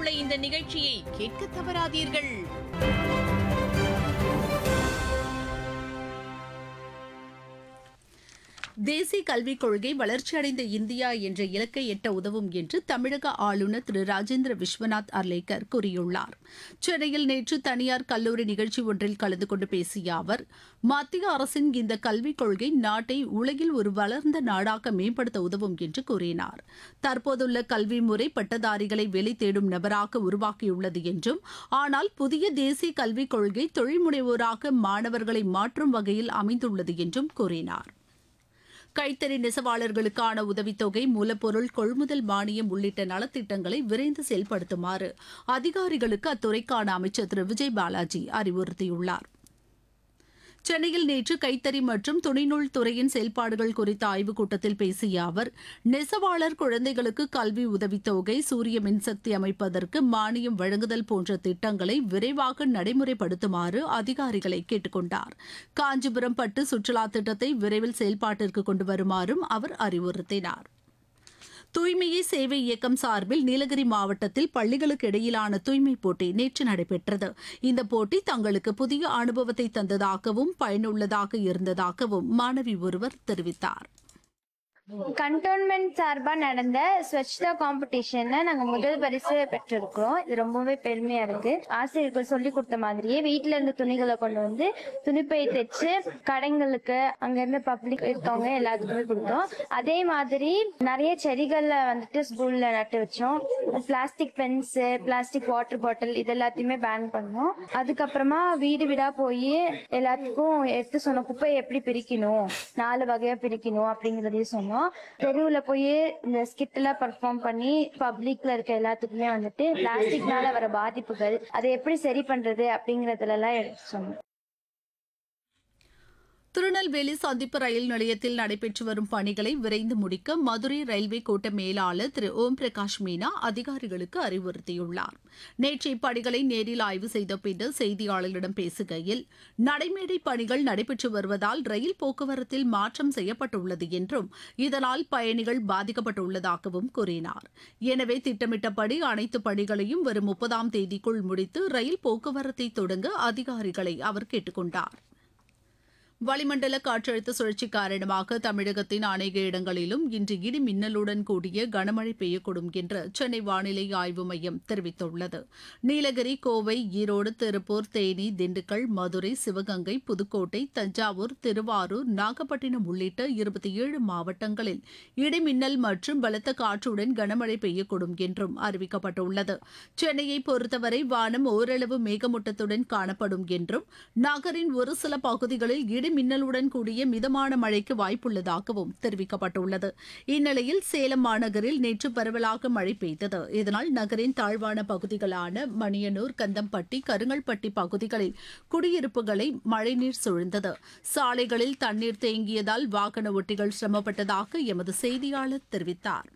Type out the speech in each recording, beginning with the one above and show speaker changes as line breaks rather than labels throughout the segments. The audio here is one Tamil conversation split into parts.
உள்ள இந்த நிகழ்ச்சியை கேட்க தவறாதீர்கள்
தேசிய கல்விக் கொள்கை வளர்ச்சியடைந்த இந்தியா என்ற இலக்கை எட்ட உதவும் என்று தமிழக ஆளுநர் திரு ராஜேந்திர விஸ்வநாத் அர்லேக்கர் கூறியுள்ளார் சென்னையில் நேற்று தனியார் கல்லூரி நிகழ்ச்சி ஒன்றில் கலந்து கொண்டு பேசிய அவர் மத்திய அரசின் இந்த கல்விக் கொள்கை நாட்டை உலகில் ஒரு வளர்ந்த நாடாக மேம்படுத்த உதவும் என்று கூறினார் தற்போதுள்ள கல்வி முறை பட்டதாரிகளை வேலை தேடும் நபராக உருவாக்கியுள்ளது என்றும் ஆனால் புதிய தேசிய கல்விக் கொள்கை தொழில்முனைவோராக மாணவர்களை மாற்றும் வகையில் அமைந்துள்ளது என்றும் கூறினார் கைத்தறி நெசவாளர்களுக்கான உதவித்தொகை மூலப்பொருள் கொள்முதல் மானியம் உள்ளிட்ட நலத்திட்டங்களை விரைந்து செயல்படுத்துமாறு அதிகாரிகளுக்கு அத்துறைக்கான அமைச்சர் திரு விஜய் பாலாஜி அறிவுறுத்தியுள்ளார் சென்னையில் நேற்று கைத்தறி மற்றும் துணிநூல் துறையின் செயல்பாடுகள் குறித்த ஆய்வுக் கூட்டத்தில் பேசிய அவர் நெசவாளர் குழந்தைகளுக்கு கல்வி உதவித்தொகை சூரிய மின்சக்தி அமைப்பதற்கு மானியம் வழங்குதல் போன்ற திட்டங்களை விரைவாக நடைமுறைப்படுத்துமாறு அதிகாரிகளை கேட்டுக் கொண்டார் காஞ்சிபுரம் பட்டு சுற்றுலா திட்டத்தை விரைவில் செயல்பாட்டிற்கு கொண்டு வருமாறும் அவர் அறிவுறுத்தினார் தூய்மையே சேவை இயக்கம் சார்பில் நீலகிரி மாவட்டத்தில் பள்ளிகளுக்கு இடையிலான தூய்மை போட்டி நேற்று நடைபெற்றது இந்த போட்டி தங்களுக்கு புதிய அனுபவத்தை தந்ததாகவும் பயனுள்ளதாக இருந்ததாகவும் மாணவி ஒருவர் தெரிவித்தார்
கண்டோன்மெண்ட் சார்பா நடந்த ஸ்வச்தா காம்படிஷன்ல நாங்க முதல் பரிசு பெற்றிருக்கிறோம் இது ரொம்பவே பெருமையா இருக்கு ஆசிரியர்கள் சொல்லி கொடுத்த மாதிரியே வீட்ல இருந்து துணிகளை கொண்டு வந்து துணிப்பை தைச்சு கடைங்களுக்கு அங்க இருந்து பப்ளிக் இருக்கவங்க எல்லாத்துக்குமே கொடுத்தோம் அதே மாதிரி நிறைய செடிகள்ல வந்துட்டு ஸ்கூல்ல நட்டு வச்சோம் plastic pens plastic water bottle இது எல்லாத்தையுமே பேன் பண்ணோம் அதுக்கப்புறமா வீடு வீடா போய் எல்லாத்துக்கும் எடுத்து சொன்னோம் குப்பையை எப்படி பிரிக்கணும் நாலு வகையா பிரிக்கணும் அப்படிங்கறதையும் சொன்னோம் தெருவுல போய் இந்த ஸ்கிட் எல்லாம் பெர்ஃபார்ம் பண்ணி பப்ளிக்ல இருக்க எல்லாத்துக்குமே வந்துட்டு பிளாஸ்டிக்னால வர பாதிப்புகள் அதை எப்படி சரி பண்றது அப்படிங்கறதுல எல்லாம் எடுத்து சொன்னோம்
திருநெல்வேலி சந்திப்பு ரயில் நிலையத்தில் நடைபெற்று வரும் பணிகளை விரைந்து முடிக்க மதுரை ரயில்வே கோட்ட மேலாளர் திரு ஓம் பிரகாஷ் மீனா அதிகாரிகளுக்கு அறிவுறுத்தியுள்ளார் நேற்று இப்பணிகளை நேரில் ஆய்வு செய்த பின்னர் செய்தியாளர்களிடம் பேசுகையில் நடைமேடை பணிகள் நடைபெற்று வருவதால் ரயில் போக்குவரத்தில் மாற்றம் செய்யப்பட்டுள்ளது என்றும் இதனால் பயணிகள் பாதிக்கப்பட்டுள்ளதாகவும் கூறினார் எனவே திட்டமிட்டபடி அனைத்து பணிகளையும் வரும் முப்பதாம் தேதிக்குள் முடித்து ரயில் போக்குவரத்தை தொடங்க அதிகாரிகளை அவர் கேட்டுக் கொண்டார் வளிமண்டல காற்றழுத்த சுழற்சி காரணமாக தமிழகத்தின் அநேக இடங்களிலும் இன்று இடி மின்னலுடன் கூடிய கனமழை பெய்யக்கூடும் என்று சென்னை வானிலை ஆய்வு மையம் தெரிவித்துள்ளது நீலகிரி கோவை ஈரோடு திருப்பூர் தேனி திண்டுக்கல் மதுரை சிவகங்கை புதுக்கோட்டை தஞ்சாவூர் திருவாரூர் நாகப்பட்டினம் உள்ளிட்ட இருபத்தி ஏழு மாவட்டங்களில் இடி மின்னல் மற்றும் பலத்த காற்றுடன் கனமழை பெய்யக்கூடும் என்றும் அறிவிக்கப்பட்டுள்ளது சென்னையை பொறுத்தவரை வானம் ஓரளவு மேகமூட்டத்துடன் காணப்படும் என்றும் நகரின் ஒரு சில பகுதிகளில் இடி மின்னலுடன் கூடிய மிதமான மழைக்கு வாய்ப்புள்ளதாகவும் தெரிவிக்கப்பட்டுள்ளது இந்நிலையில் சேலம் மாநகரில் நேற்று பரவலாக மழை பெய்தது இதனால் நகரின் தாழ்வான பகுதிகளான மணியனூர் கந்தம்பட்டி கருங்கல்பட்டி பகுதிகளில் குடியிருப்புகளை மழைநீர் சூழ்ந்தது சாலைகளில் தண்ணீர் தேங்கியதால் வாகன ஓட்டிகள் சிரமப்பட்டதாக எமது செய்தியாளர் தெரிவித்தார்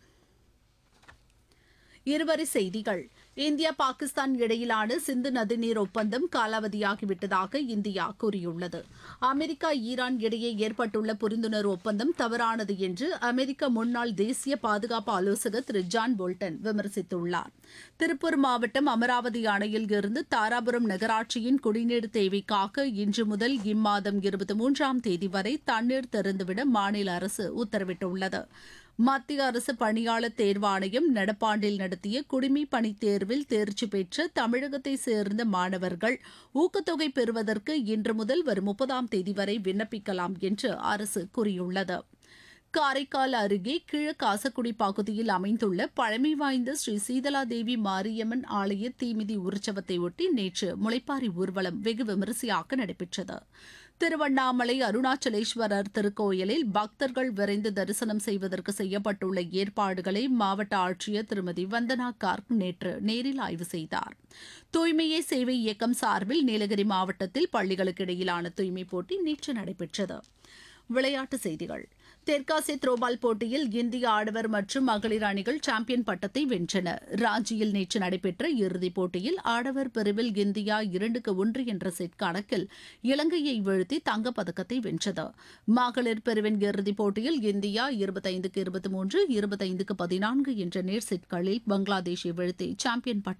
இருவரி செய்திகள் இந்தியா பாகிஸ்தான் இடையிலான சிந்து நதிநீர் ஒப்பந்தம் காலாவதியாகிவிட்டதாக இந்தியா கூறியுள்ளது அமெரிக்கா ஈரான் இடையே ஏற்பட்டுள்ள புரிந்துணர்வு ஒப்பந்தம் தவறானது என்று அமெரிக்க முன்னாள் தேசிய பாதுகாப்பு ஆலோசகர் திரு ஜான் போல்டன் விமர்சித்துள்ளார் திருப்பூர் மாவட்டம் அமராவதி அணையில் இருந்து தாராபுரம் நகராட்சியின் குடிநீர் தேவைக்காக இன்று முதல் இம்மாதம் இருபத்தி மூன்றாம் தேதி வரை தண்ணீர் திறந்துவிட மாநில அரசு உத்தரவிட்டுள்ளது மத்திய அரசு பணியாளர் தேர்வாணையம் நடப்பாண்டில் நடத்திய குடிமை பணித் தேர்வில் தேர்ச்சி பெற்ற தமிழகத்தை சேர்ந்த மாணவர்கள் ஊக்கத்தொகை பெறுவதற்கு இன்று முதல் வரும் முப்பதாம் தேதி வரை விண்ணப்பிக்கலாம் என்று அரசு கூறியுள்ளது காரைக்கால் அருகே கிழக்காசக்குடி பகுதியில் அமைந்துள்ள பழமை வாய்ந்த ஸ்ரீ சீதலாதேவி மாரியம்மன் ஆலய தீமிதி உற்சவத்தை ஒட்டி நேற்று முளைப்பாரி ஊர்வலம் வெகு விமரிசையாக நடைபெற்றது திருவண்ணாமலை அருணாச்சலேஸ்வரர் திருக்கோயிலில் பக்தர்கள் விரைந்து தரிசனம் செய்வதற்கு செய்யப்பட்டுள்ள ஏற்பாடுகளை மாவட்ட ஆட்சியர் திருமதி வந்தனா கார்க் நேற்று நேரில் ஆய்வு செய்தார் தூய்மையே சேவை இயக்கம் சார்பில் நீலகிரி மாவட்டத்தில் பள்ளிகளுக்கு இடையிலான தூய்மை போட்டி நேற்று நடைபெற்றது விளையாட்டுச் செய்திகள் தெற்காசிய த்ரோபால் போட்டியில் இந்திய ஆடவர் மற்றும் மகளிர் அணிகள் சாம்பியன் பட்டத்தை வென்றன ராஞ்சியில் நேற்று நடைபெற்ற இறுதிப் போட்டியில் ஆடவர் பிரிவில் இந்தியா இரண்டுக்கு ஒன்று என்ற செட் கணக்கில் இலங்கையை வீழ்த்தி தங்கப்பதக்கத்தை வென்றது மகளிர் பிரிவின் இறுதிப் போட்டியில் இந்தியா இருபத்தைந்துக்கு இருபத்தி மூன்று இருபத்தைந்துக்கு பதினான்கு என்ற நேர் செட்களில் பங்களாதேஷை வீழ்த்தி சாம்பியன் பட்டத்தை